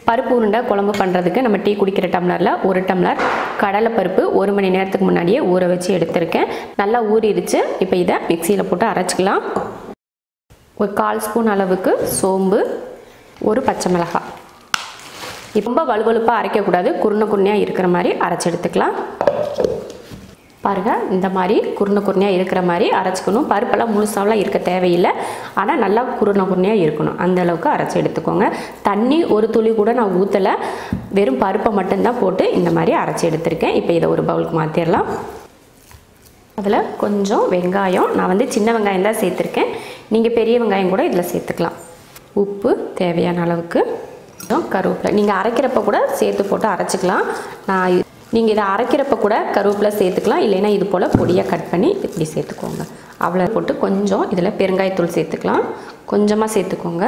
பருப்பு உருண்டை குழம்பு பண்ணுறதுக்கு நம்ம டீ குடிக்கிற டம்ளரில் ஒரு டம்ளர் கடலைப்பருப்பு ஒரு மணி நேரத்துக்கு முன்னாடியே ஊற வச்சு எடுத்திருக்கேன் நல்லா ஊறிடுச்சு இப்போ இதை மிக்சியில் போட்டு அரைச்சிக்கலாம் ஒரு கால் ஸ்பூன் அளவுக்கு சோம்பு ஒரு பச்சை மிளகாய் ரொம்ப வலுவலுப்பாக அரைக்கக்கூடாது குருணை குருணையாக இருக்கிற மாதிரி அரைச்சி எடுத்துக்கலாம் பாருங்கள் இந்த மாதிரி குருணை குருணையாக இருக்கிற மாதிரி அரைச்சிக்கணும் பருப்பெல்லாம் முழுசாவெலாம் இருக்க தேவையில்லை ஆனால் நல்லா குருணை குருணையாக இருக்கணும் அந்த அளவுக்கு அரைச்சி எடுத்துக்கோங்க தண்ணி ஒரு துளி கூட நான் ஊற்றலை வெறும் பருப்பை மட்டும்தான் போட்டு இந்த மாதிரி அரைச்சி எடுத்திருக்கேன் இப்போ இதை ஒரு பவுலுக்கு மாற்றிடலாம் அதில் கொஞ்சம் வெங்காயம் நான் வந்து சின்ன வெங்காயம் தான் சேர்த்துருக்கேன் நீங்கள் பெரிய வெங்காயம் கூட இதில் சேர்த்துக்கலாம் உப்பு தேவையான அளவுக்கு கொஞ்சம் கருவேப்பிலை நீங்கள் அரைக்கிறப்ப கூட சேர்த்து போட்டு அரைச்சிக்கலாம் நான் இ- நீங்கள் இதை அரைக்கிறப்ப கூட கருவேப்பிலை சேர்த்துக்கலாம் இல்லைன்னா இது போல் பொடியாக கட் பண்ணி இப்படி சேர்த்துக்கோங்க அவ்வளோ போட்டு கொஞ்சம் இதில் பெருங்காயத்தூள் சேர்த்துக்கலாம் கொஞ்சமாக சேர்த்துக்கோங்க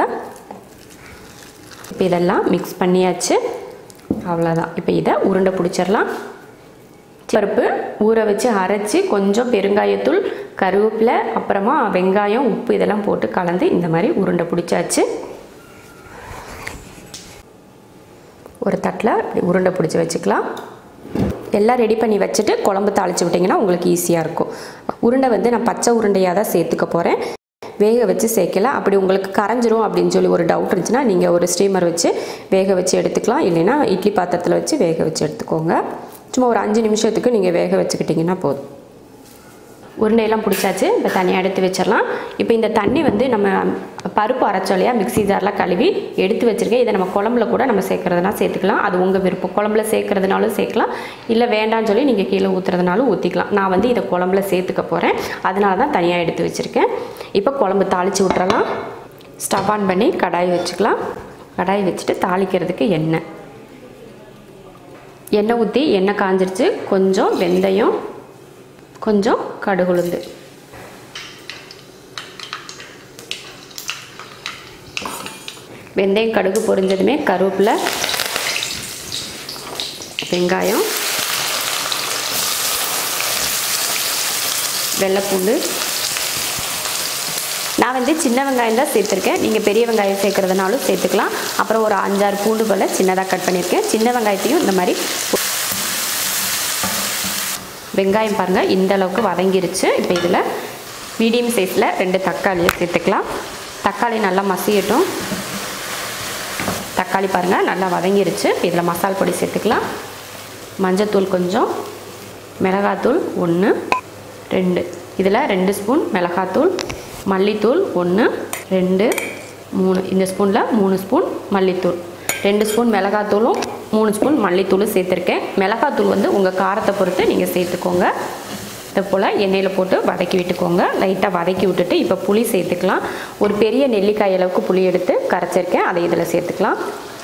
இப்போ இதெல்லாம் மிக்ஸ் பண்ணியாச்சு அவ்வளோதான் இப்போ இதை உருண்டை பிடிச்சிடலாம் பருப்பு ஊற வச்சு அரைச்சி கொஞ்சம் பெருங்காயத்தூள் கருவேப்பிலை அப்புறமா வெங்காயம் உப்பு இதெல்லாம் போட்டு கலந்து இந்த மாதிரி உருண்டை பிடிச்சாச்சு ஒரு தட்டில் இப்படி உருண்டை பிடிச்சி வச்சுக்கலாம் எல்லாம் ரெடி பண்ணி வச்சுட்டு குழம்பு தாளித்து விட்டிங்கன்னா உங்களுக்கு ஈஸியாக இருக்கும் உருண்டை வந்து நான் பச்சை உருண்டையாக தான் சேர்த்துக்க போகிறேன் வேக வச்சு சேர்க்கல அப்படி உங்களுக்கு கரைஞ்சிரும் அப்படின்னு சொல்லி ஒரு டவுட் இருந்துச்சுன்னா நீங்கள் ஒரு ஸ்டீமர் வச்சு வேக வச்சு எடுத்துக்கலாம் இல்லைன்னா இட்லி பாத்திரத்தில் வச்சு வேக வச்சு எடுத்துக்கோங்க சும்மா ஒரு அஞ்சு நிமிஷத்துக்கு நீங்கள் வேக வச்சுக்கிட்டிங்கன்னா போதும் உருண்டையெல்லாம் பிடிச்சாச்சு இப்போ தனியாக எடுத்து வச்சிடலாம் இப்போ இந்த தண்ணி வந்து நம்ம பருப்பு அரைச்சோலையா மிக்ஸி ஜாரில் கழுவி எடுத்து வச்சுருக்கேன் இதை நம்ம குழம்புல கூட நம்ம சேர்க்குறதுனா சேர்த்துக்கலாம் அது உங்கள் விருப்பம் குழம்புல சேர்க்குறதுனாலும் சேர்க்கலாம் இல்லை வேண்டாம்னு சொல்லி நீங்கள் கீழே ஊற்றுறதுனாலும் ஊற்றிக்கலாம் நான் வந்து இதை குழம்புல சேர்த்துக்க போகிறேன் அதனால தான் தனியாக எடுத்து வச்சுருக்கேன் இப்போ குழம்பு தாளித்து விட்றலாம் ஸ்டவ் ஆன் பண்ணி கடாய் வச்சுக்கலாம் கடாய் வச்சுட்டு தாளிக்கிறதுக்கு எண்ணெய் எண்ணெய் ஊற்றி எண்ணெய் காஞ்சிருச்சு கொஞ்சம் வெந்தயம் கொஞ்சம் கடுகுளுந்து வெந்தயம் கடுகு பொரிஞ்சதுமே கருவேப்பிலை வெங்காயம் வெள்ளைப்பூண்டு நான் வந்து சின்ன வெங்காயம் தான் சேர்த்துருக்கேன் நீங்கள் பெரிய வெங்காயம் சேர்க்குறதுனாலும் சேர்த்துக்கலாம் அப்புறம் ஒரு அஞ்சாறு பூண்டு போல் சின்னதாக கட் பண்ணியிருக்கேன் சின்ன வெங்காயத்தையும் இந்த மாதிரி வெங்காயம் பாருங்கள் இந்த அளவுக்கு வதங்கிருச்சு இப்போ இதில் மீடியம் சைஸில் ரெண்டு தக்காளியை சேர்த்துக்கலாம் தக்காளி நல்லா மசியட்டும் தக்காளி பாருங்கள் நல்லா வதங்கிருச்சு இப்போ இதில் மசால் பொடி சேர்த்துக்கலாம் மஞ்சத்தூள் கொஞ்சம் மிளகாத்தூள் ஒன்று ரெண்டு இதில் ரெண்டு ஸ்பூன் மிளகாத்தூள் மல்லித்தூள் ஒன்று ரெண்டு மூணு இந்த ஸ்பூனில் மூணு ஸ்பூன் மல்லித்தூள் ரெண்டு ஸ்பூன் மிளகாத்தூளும் மூணு ஸ்பூன் மல்லித்தூளும் சேர்த்துருக்கேன் மிளகாத்தூள் வந்து உங்கள் காரத்தை பொறுத்து நீங்கள் சேர்த்துக்கோங்க இதை போல் எண்ணெயில் போட்டு வதக்கி விட்டுக்கோங்க லைட்டாக வதக்கி விட்டுட்டு இப்போ புளி சேர்த்துக்கலாம் ஒரு பெரிய நெல்லிக்காய் அளவுக்கு புளி எடுத்து கரைச்சிருக்கேன் அதை இதில் சேர்த்துக்கலாம்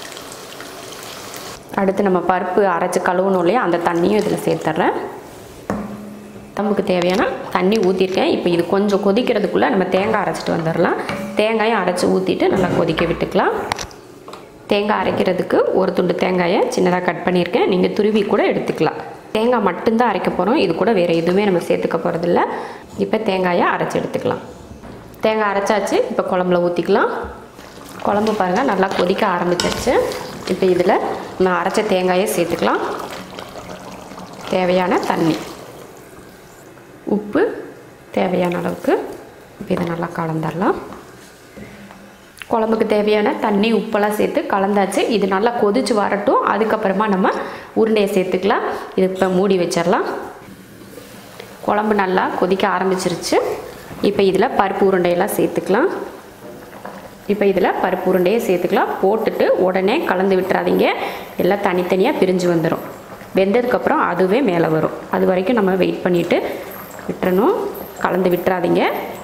அடுத்து நம்ம பருப்பு அரைச்சி கழுவணும் இல்லையா அந்த தண்ணியும் இதில் சேர்த்துட்றேன் குழம்புக்கு தேவையான தண்ணி ஊற்றிருக்கேன் இப்போ இது கொஞ்சம் கொதிக்கிறதுக்குள்ளே நம்ம தேங்காய் அரைச்சிட்டு வந்துடலாம் தேங்காயும் அரைச்சி ஊற்றிட்டு நல்லா கொதிக்க விட்டுக்கலாம் தேங்காய் அரைக்கிறதுக்கு ஒரு துண்டு தேங்காயை சின்னதாக கட் பண்ணியிருக்கேன் நீங்கள் துருவி கூட எடுத்துக்கலாம் தேங்காய் மட்டும்தான் அரைக்க போகிறோம் இது கூட வேறு எதுவுமே நம்ம சேர்த்துக்க போகிறதில்ல இப்போ தேங்காயை அரைச்சி எடுத்துக்கலாம் தேங்காய் அரைச்சாச்சு இப்போ குழம்புல ஊற்றிக்கலாம் குழம்பு பாருங்கள் நல்லா கொதிக்க ஆரம்பிச்சிருச்சு இப்போ இதில் நம்ம அரைச்ச தேங்காயை சேர்த்துக்கலாம் தேவையான தண்ணி உப்பு தேவையான அளவுக்கு இப்போ இதை நல்லா கலந்துடலாம் குழம்புக்கு தேவையான தண்ணி உப்பெல்லாம் சேர்த்து கலந்தாச்சு இது நல்லா கொதிச்சு வரட்டும் அதுக்கப்புறமா நம்ம உருண்டையை சேர்த்துக்கலாம் இது இப்போ மூடி வச்சிடலாம் குழம்பு நல்லா கொதிக்க ஆரம்பிச்சிருச்சு இப்போ இதில் பருப்பு உருண்டையெல்லாம் சேர்த்துக்கலாம் இப்போ இதில் பருப்பு உருண்டையை சேர்த்துக்கலாம் போட்டுட்டு உடனே கலந்து விட்டுறாதீங்க எல்லாம் தனித்தனியாக பிரிஞ்சு வந்துடும் வெந்ததுக்கப்புறம் அதுவே மேலே வரும் அது வரைக்கும் நம்ம வெயிட் பண்ணிவிட்டு விட்டுறணும் கலந்து விட்டுறாதீங்க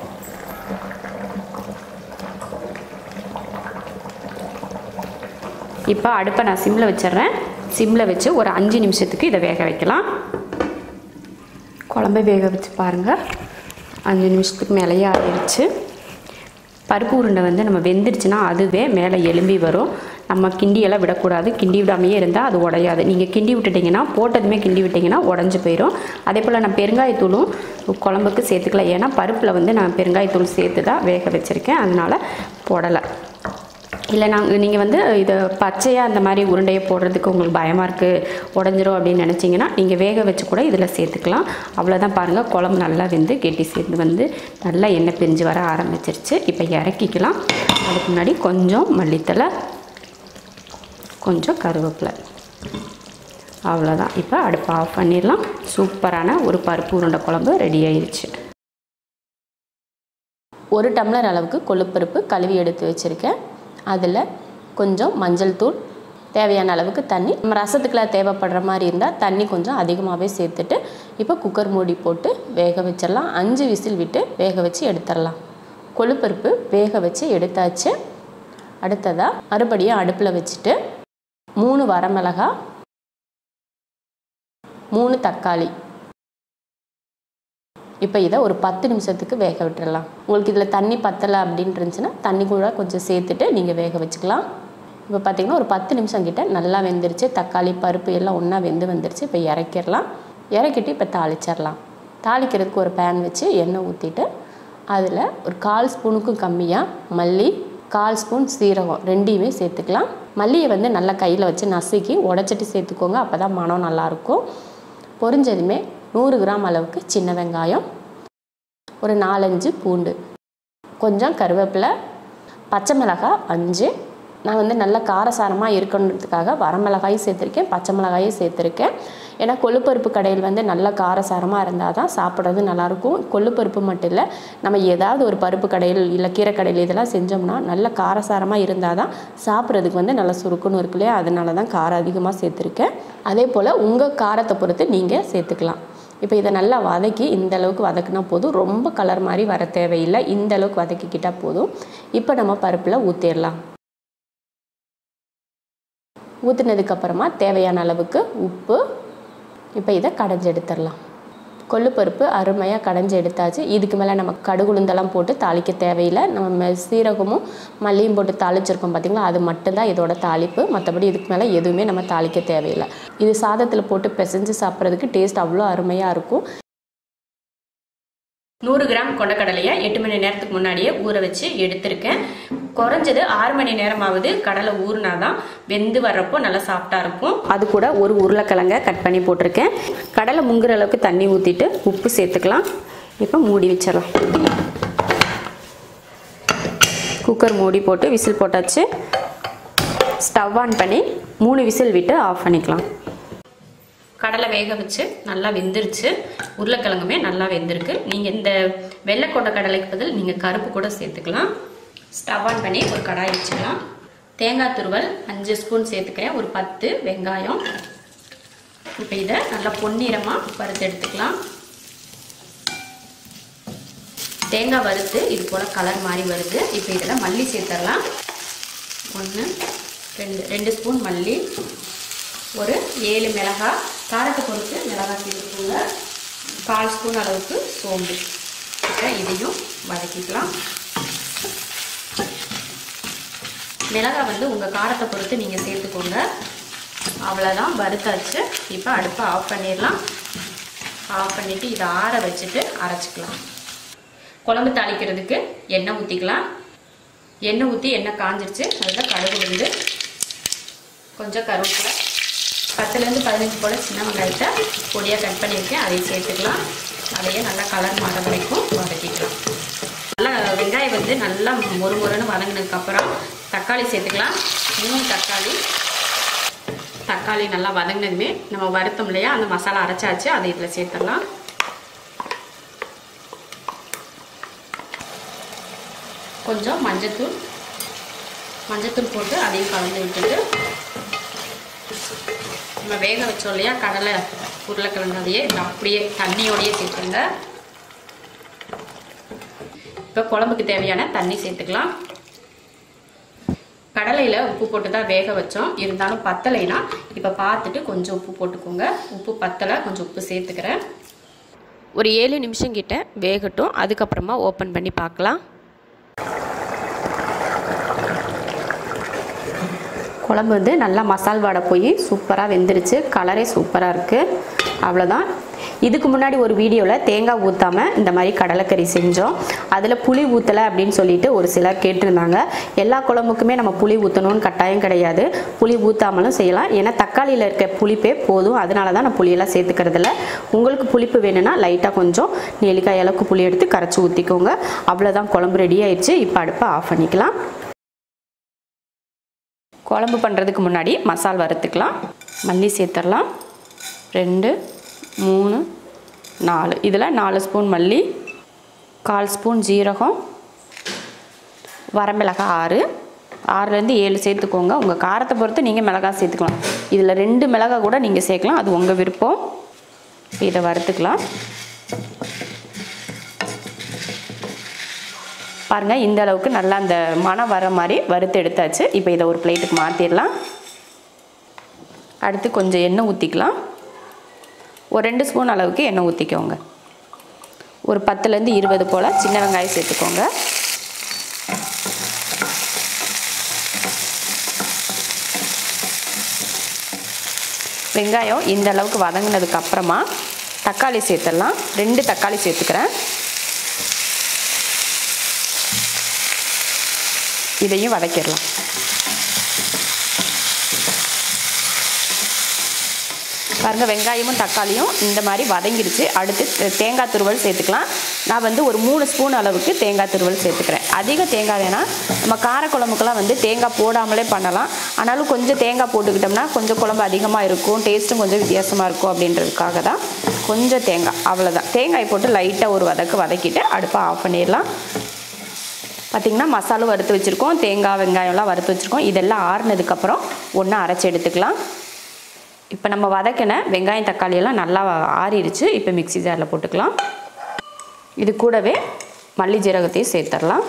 இப்போ அடுப்பை நான் சிம்மில் வச்சிடுறேன் சிம்மில் வச்சு ஒரு அஞ்சு நிமிஷத்துக்கு இதை வேக வைக்கலாம் குழம்பை வேக வச்சு பாருங்கள் அஞ்சு நிமிஷத்துக்கு மேலேயே ஆயிடுச்சு பருப்பு உருண்டை வந்து நம்ம வெந்துருச்சுன்னா அதுவே மேலே எலும்பி வரும் நம்ம கிண்டியெல்லாம் விடக்கூடாது கிண்டி விடாமையே இருந்தால் அது உடையாது நீங்கள் கிண்டி விட்டுட்டிங்கன்னா போட்டதுமே கிண்டி விட்டிங்கன்னா உடஞ்சி போயிடும் அதே போல் நான் பெருங்காயத்தூளும் குழம்புக்கு சேர்த்துக்கல ஏன்னா பருப்பில் வந்து நான் பெருங்காயத்தூள் சேர்த்து தான் வேக வச்சுருக்கேன் அதனால் போடலை இல்லை நாங்கள் நீங்கள் வந்து இது பச்சையாக அந்த மாதிரி உருண்டையை போடுறதுக்கு உங்களுக்கு பயமாக இருக்குது உடஞ்சிரும் அப்படின்னு நினச்சிங்கன்னா நீங்கள் வேக வச்சு கூட இதில் சேர்த்துக்கலாம் அவ்வளோதான் பாருங்கள் குழம்பு நல்லா வெந்து கெட்டி சேர்ந்து வந்து நல்லா எண்ணெய் பிரிஞ்சு வர ஆரம்பிச்சிருச்சு இப்போ இறக்கிக்கலாம் அதுக்கு முன்னாடி கொஞ்சம் மல்லித்தலை கொஞ்சம் கருவேப்பிலை அவ்வளோதான் இப்போ அடுப்பை ஆஃப் பண்ணிடலாம் சூப்பரான ஒரு பருப்பு உருண்டை குழம்பு ரெடி ஆயிடுச்சு ஒரு டம்ளர் அளவுக்கு கொள்ளுப்பருப்பு கழுவி எடுத்து வச்சுருக்கேன் அதில் கொஞ்சம் மஞ்சள் தூள் தேவையான அளவுக்கு தண்ணி நம்ம ரசத்துக்குலாம் தேவைப்படுற மாதிரி இருந்தால் தண்ணி கொஞ்சம் அதிகமாகவே சேர்த்துட்டு இப்போ குக்கர் மூடி போட்டு வேக வச்சிடலாம் அஞ்சு விசில் விட்டு வேக வச்சு எடுத்துடலாம் கொள்ளுப்பருப்பு வேக வச்சு எடுத்தாச்சு அடுத்ததாக மறுபடியும் அடுப்பில் வச்சுட்டு மூணு வரமிளகா மூணு தக்காளி இப்போ இதை ஒரு பத்து நிமிஷத்துக்கு வேக விட்டுறலாம் உங்களுக்கு இதில் தண்ணி பத்தலை அப்படின்னு இருந்துச்சுன்னா தண்ணி கூட கொஞ்சம் சேர்த்துட்டு நீங்கள் வேக வச்சுக்கலாம் இப்போ பார்த்தீங்கன்னா ஒரு பத்து நிமிஷம் கிட்ட நல்லா வெந்துருச்சு தக்காளி பருப்பு எல்லாம் ஒன்றா வெந்து வந்துருச்சு இப்போ இறக்கிடலாம் இறக்கிட்டு இப்போ தாளிச்சிடலாம் தாளிக்கிறதுக்கு ஒரு பேன் வச்சு எண்ணெய் ஊற்றிட்டு அதில் ஒரு கால் ஸ்பூனுக்கும் கம்மியாக மல்லி கால் ஸ்பூன் சீரகம் ரெண்டையுமே சேர்த்துக்கலாம் மல்லியை வந்து நல்லா கையில் வச்சு நசுக்கி உடச்சிட்டு சேர்த்துக்கோங்க அப்போ தான் மனம் நல்லாயிருக்கும் பொரிஞ்சதுமே நூறு கிராம் அளவுக்கு சின்ன வெங்காயம் ஒரு நாலஞ்சு பூண்டு கொஞ்சம் கருவேப்பிலை பச்சை மிளகாய் அஞ்சு நான் வந்து நல்ல காரசாரமாக இருக்கணுன்றதுக்காக வரமிளகாயும் சேர்த்துருக்கேன் பச்சை மிளகாயும் சேர்த்துருக்கேன் ஏன்னா கொள்ளுப்பருப்பு கடையில் வந்து நல்ல காரசாரமாக இருந்தால் தான் சாப்பிட்றது நல்லாயிருக்கும் கொள்ளுப்பருப்பு மட்டும் இல்லை நம்ம ஏதாவது ஒரு பருப்பு கடையில் இல்லை கீரை கடையில் இதெல்லாம் செஞ்சோம்னா நல்ல காரசாரமாக இருந்தால் தான் சாப்பிட்றதுக்கு வந்து நல்லா சுருக்குன்னு இருக்கு இல்லையா அதனால தான் காரம் அதிகமாக சேர்த்துருக்கேன் அதே போல் உங்கள் காரத்தை பொறுத்து நீங்கள் சேர்த்துக்கலாம் இப்போ இதை நல்லா வதக்கி இந்த அளவுக்கு வதக்குனா போதும் ரொம்ப கலர் மாதிரி வர தேவையில்லை இந்த அளவுக்கு வதக்கிக்கிட்டால் போதும் இப்போ நம்ம பருப்பில் ஊற்றிடலாம் ஊற்றுனதுக்கப்புறமா தேவையான அளவுக்கு உப்பு இப்போ இதை கடைஞ்சி எடுத்துடலாம் கொள்ளுப்பருப்பு அருமையாக கடைஞ்சி எடுத்தாச்சு இதுக்கு மேலே நம்ம கடுகுளுந்தெல்லாம் போட்டு தாளிக்க தேவையில்லை நம்ம சீரகமும் மல்லியும் போட்டு தாளிச்சிருக்கோம் பார்த்திங்களா அது மட்டும்தான் இதோட தாளிப்பு மற்றபடி இதுக்கு மேலே எதுவுமே நம்ம தாளிக்க தேவையில்லை இது சாதத்தில் போட்டு பிசைஞ்சு சாப்பிட்றதுக்கு டேஸ்ட் அவ்வளோ அருமையாக இருக்கும் நூறு கிராம் கொண்டக்கடலையை எட்டு மணி நேரத்துக்கு முன்னாடியே ஊற வச்சு எடுத்திருக்கேன் குறைஞ்சது ஆறு மணி நேரமாவது கடலை ஊறினாதான் வெந்து வர்றப்போ நல்லா சாஃப்டாக இருக்கும் அது கூட ஒரு உருளைக்கிழங்க கட் பண்ணி போட்டிருக்கேன் கடலை முங்குற அளவுக்கு தண்ணி ஊற்றிட்டு உப்பு சேர்த்துக்கலாம் இப்போ மூடி வச்சிடலாம் குக்கர் மூடி போட்டு விசில் போட்டாச்சு ஸ்டவ் ஆன் பண்ணி மூணு விசில் விட்டு ஆஃப் பண்ணிக்கலாம் கடலை வேக வச்சு நல்லா வெந்துருச்சு உருளைக்கிழங்குமே நல்லா வெந்திருக்கு நீங்கள் இந்த வெள்ளை கொண்ட கடலைக்கு பதில் நீங்கள் கருப்பு கூட சேர்த்துக்கலாம் ஸ்டவ் ஆன் பண்ணி ஒரு கடாய் வச்சுக்கலாம் தேங்காய் துருவல் அஞ்சு ஸ்பூன் சேர்த்துக்கிறேன் ஒரு பத்து வெங்காயம் இப்போ இதை நல்லா பொன்னிறமாக வறுத்து எடுத்துக்கலாம் தேங்காய் வறுத்து இது போல் கலர் மாதிரி வருது இப்போ இதில் மல்லி சேர்த்துடலாம் ஒன்று ரெண்டு ரெண்டு ஸ்பூன் மல்லி ஒரு ஏழு மிளகாய் காரத்தை பொறுத்து மிளகாய் சேர்த்துக்கோங்க கால் ஸ்பூன் அளவுக்கு சோம்பு இப்போ இதையும் வதக்கிக்கலாம் மிளகாய் வந்து உங்கள் காரத்தை பொறுத்து நீங்கள் சேர்த்துக்கோங்க அவ்வளோதான் வறுத்தாச்சு இப்போ அடுப்பை ஆஃப் பண்ணிடலாம் ஆஃப் பண்ணிவிட்டு இதை ஆற வச்சுட்டு அரைச்சிக்கலாம் குழம்பு தாளிக்கிறதுக்கு எண்ணெய் ஊற்றிக்கலாம் எண்ணெய் ஊற்றி எண்ணெய் காஞ்சிருச்சு அதில் கடுகு உளுந்து கொஞ்சம் கருவேப்பிலை பத்துலேருந்து பதினஞ்சு போல் சின்ன வெங்காயத்தை பொடியாக கட் பண்ணியிருக்கேன் அதையும் சேர்த்துக்கலாம் அதையே நல்லா கலர் மாற வரைக்கும் வதக்கிக்கலாம் நல்லா வெங்காயம் வந்து நல்லா மொறு மொறுன்னு வதங்கினதுக்கப்புறம் தக்காளி சேர்த்துக்கலாம் மூணு தக்காளி தக்காளி நல்லா வதங்கினதுமே நம்ம வருத்தம் இல்லையா அந்த மசாலா அரைச்சாச்சு அதை இதில் சேர்த்துடலாம் கொஞ்சம் மஞ்சத்தூள் மஞ்சத்தூள் போட்டு அதையும் கலந்து விட்டுட்டு நம்ம வேக வச்சோம் இல்லையா கடலை உருளைக்கிழங்கு அதையே இந்த அப்படியே தண்ணியோடையே சேர்த்துருங்க இப்போ குழம்புக்கு தேவையான தண்ணி சேர்த்துக்கலாம் கடலையில் உப்பு போட்டு தான் வேக வச்சோம் இருந்தாலும் பத்தலைனா இப்போ பார்த்துட்டு கொஞ்சம் உப்பு போட்டுக்கோங்க உப்பு பத்தலை கொஞ்சம் உப்பு சேர்த்துக்கிறேன் ஒரு ஏழு நிமிஷம் கிட்ட வேகட்டும் அதுக்கப்புறமா ஓப்பன் பண்ணி பார்க்கலாம் குழம்பு வந்து நல்லா மசால் வாடை போய் சூப்பராக வெந்துருச்சு கலரே சூப்பராக இருக்குது அவ்வளோதான் இதுக்கு முன்னாடி ஒரு வீடியோவில் தேங்காய் ஊற்றாமல் இந்த மாதிரி கடலைக்கறி செஞ்சோம் அதில் புளி ஊற்றலை அப்படின்னு சொல்லிட்டு ஒரு சிலர் கேட்டிருந்தாங்க எல்லா குழம்புக்குமே நம்ம புளி ஊற்றணும்னு கட்டாயம் கிடையாது புளி ஊற்றாமலும் செய்யலாம் ஏன்னா தக்காளியில் இருக்க புளிப்பே போதும் அதனால தான் நான் புளியெல்லாம் சேர்த்துக்கிறதில்ல உங்களுக்கு புளிப்பு வேணும்னா லைட்டாக கொஞ்சம் நெல்லிக்காய் அளவுக்கு புளி எடுத்து கரைச்சி ஊற்றிக்கோங்க அவ்வளோதான் குழம்பு ரெடி ஆயிடுச்சு இப்போ அடுப்பை ஆஃப் பண்ணிக்கலாம் குழம்பு பண்ணுறதுக்கு முன்னாடி மசால் வறுத்துக்கலாம் மல்லி சேர்த்துடலாம் ரெண்டு மூணு நாலு இதில் நாலு ஸ்பூன் மல்லி கால் ஸ்பூன் ஜீரகம் வரமிளகாய் ஆறு ஆறுலேருந்து ஏழு சேர்த்துக்கோங்க உங்கள் காரத்தை பொறுத்து நீங்கள் மிளகாய் சேர்த்துக்கலாம் இதில் ரெண்டு மிளகாய் கூட நீங்கள் சேர்க்கலாம் அது உங்கள் விருப்பம் இப்போ இதை வறுத்துக்கலாம் பாருங்கள் இந்த அளவுக்கு நல்லா அந்த மனம் வர மாதிரி வறுத்து எடுத்தாச்சு இப்போ இதை ஒரு பிளேட்டுக்கு மாற்றிடலாம் அடுத்து கொஞ்சம் எண்ணெய் ஊற்றிக்கலாம் ஒரு ரெண்டு ஸ்பூன் அளவுக்கு எண்ணெய் ஊற்றிக்கோங்க ஒரு பத்துலேருந்து இருபது போல் சின்ன வெங்காயம் சேர்த்துக்கோங்க வெங்காயம் இந்த அளவுக்கு வதங்கினதுக்கு அப்புறமா தக்காளி சேர்த்துடலாம் ரெண்டு தக்காளி சேர்த்துக்கிறேன் இதையும் வதக்கிடலாம் பாருங்கள் வெங்காயமும் தக்காளியும் இந்த மாதிரி வதங்கிடுச்சு அடுத்து தே- தேங்காய் துருவல் சேர்த்துக்கலாம் நான் வந்து ஒரு மூணு ஸ்பூன் அளவுக்கு தேங்காய் துருவல் சேர்த்துக்கிறேன் அதிக தேங்காய் வேணாம் நம்ம காரக்குழம்புக்கெல்லாம் வந்து தேங்காய் போடாமலே பண்ணலாம் ஆனாலும் கொஞ்சம் தேங்காய் போட்டுக்கிட்டோம்னா கொஞ்சம் குழம்பு அதிகமாக இருக்கும் டேஸ்ட்டும் கொஞ்சம் வித்தியாசமாக இருக்கும் அப்படின்றதுக்காக தான் கொஞ்சம் தேங்காய் அவ்வளோதான் தேங்காய் போட்டு லைட்டாக ஒரு வதக்கு வதக்கிட்டு அடுப்பை ஆஃப் பண்ணிடலாம் பார்த்திங்கன்னா மசாலும் வறுத்து வச்சுருக்கோம் தேங்காய் வெங்காயம்லாம் வறுத்து வச்சுருக்கோம் இதெல்லாம் ஆறுனதுக்கப்புறம் ஒன்றா அரைச்சி எடுத்துக்கலாம் இப்போ நம்ம வதக்கின வெங்காயம் தக்காளி எல்லாம் நல்லா ஆறிடுச்சு இப்போ மிக்ஸி ஜாரில் போட்டுக்கலாம் இது கூடவே மல்லி ஜீரகத்தையும் சேர்த்துடலாம்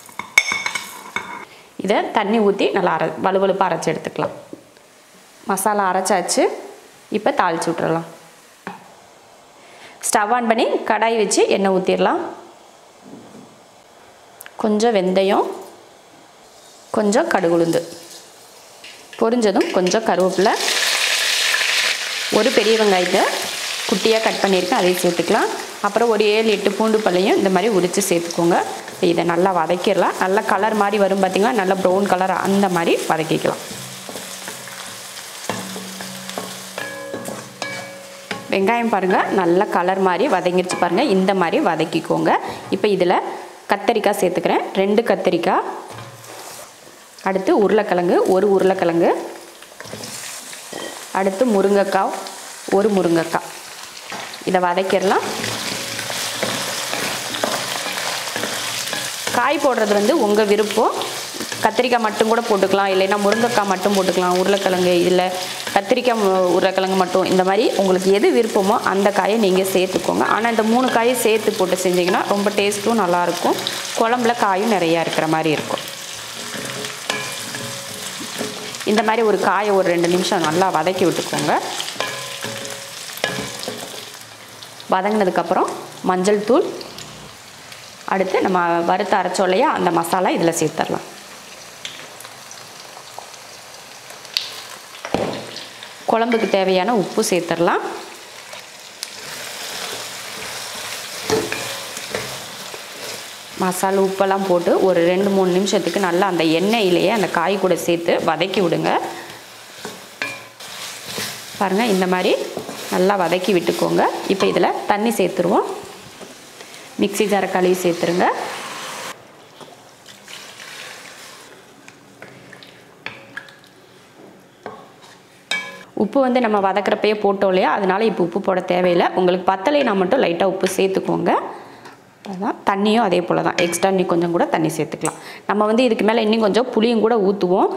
இதை தண்ணி ஊற்றி நல்லா அரை வலுவலுப்பாக அரைச்சி எடுத்துக்கலாம் மசாலா அரைச்சாச்சு இப்போ தாளிச்சு விட்றலாம் ஸ்டவ் ஆன் பண்ணி கடாய் வச்சு எண்ணெய் ஊற்றிடலாம் கொஞ்சம் வெந்தயம் கொஞ்சம் கடுகுளுந்து பொரிஞ்சதும் கொஞ்சம் கருவேப்பிலை ஒரு பெரிய வெங்காயத்தை குட்டியாக கட் பண்ணியிருக்கேன் அதையும் சேர்த்துக்கலாம் அப்புறம் ஒரு ஏழு எட்டு பூண்டு பல்லையும் இந்த மாதிரி உரித்து சேர்த்துக்கோங்க இப்போ இதை நல்லா வதக்கிடலாம் நல்லா கலர் மாதிரி வரும் பார்த்திங்களா நல்லா ப்ரௌன் கலர் அந்த மாதிரி வதக்கிக்கலாம் வெங்காயம் பாருங்கள் நல்ல கலர் மாதிரி வதங்கிருச்சு பாருங்கள் இந்த மாதிரி வதக்கிக்கோங்க இப்போ இதில் கத்தரிக்காய் சேர்த்துக்கிறேன் ரெண்டு கத்தரிக்காய் அடுத்து உருளைக்கிழங்கு ஒரு உருளைக்கிழங்கு அடுத்து முருங்கைக்காய் ஒரு முருங்கைக்காய் இதை வதக்கிடலாம் காய் போடுறது வந்து உங்கள் விருப்பம் கத்திரிக்காய் மட்டும் கூட போட்டுக்கலாம் இல்லைன்னா முருங்கைக்காய் மட்டும் போட்டுக்கலாம் உருளைக்கிழங்கு இல்லை கத்திரிக்காய் மு- உருளைக்கிழங்கு மட்டும் இந்த மாதிரி உங்களுக்கு எது விருப்பமோ அந்த காயை நீங்கள் சேர்த்துக்கோங்க ஆனால் இந்த மூணு காயை சேர்த்து போட்டு செஞ்சீங்கன்னா ரொம்ப டேஸ்ட்டும் நல்லாயிருக்கும் குழம்புல காயும் நிறையா இருக்கிற மாதிரி இருக்கும் இந்த மாதிரி ஒரு காயை ஒரு ரெண்டு நிமிஷம் நல்லா வதக்கி விட்டுக்கோங்க வதங்கினதுக்கப்புறம் மஞ்சள் தூள் அடுத்து நம்ம வறுத்து அரைச்சோம் இல்லையா அந்த மசாலா இதில் சேர்த்துடலாம் குழம்புக்கு தேவையான உப்பு சேர்த்துடலாம் மசாலா உப்பெல்லாம் போட்டு ஒரு ரெண்டு மூணு நிமிஷத்துக்கு நல்லா அந்த எண்ணெயிலேயே அந்த காய் கூட சேர்த்து வதக்கி விடுங்க பாருங்கள் இந்த மாதிரி நல்லா வதக்கி விட்டுக்கோங்க இப்போ இதில் தண்ணி சேர்த்துருவோம் மிக்ஸி ஜார கழுவி சேர்த்துருங்க உப்பு வந்து நம்ம வதக்குறப்பயே போட்டோம் இல்லையா அதனால இப்போ உப்பு போட தேவையில்லை உங்களுக்கு பத்தலைனா மட்டும் லைட்டாக உப்பு சேர்த்துக்கோங்க அதான் தண்ணியும் அதே போல் தான் எக்ஸ்ட்ரா இன்னி கொஞ்சம் கூட தண்ணி சேர்த்துக்கலாம் நம்ம வந்து இதுக்கு மேலே இன்னும் கொஞ்சம் புளியும் கூட ஊற்றுவோம்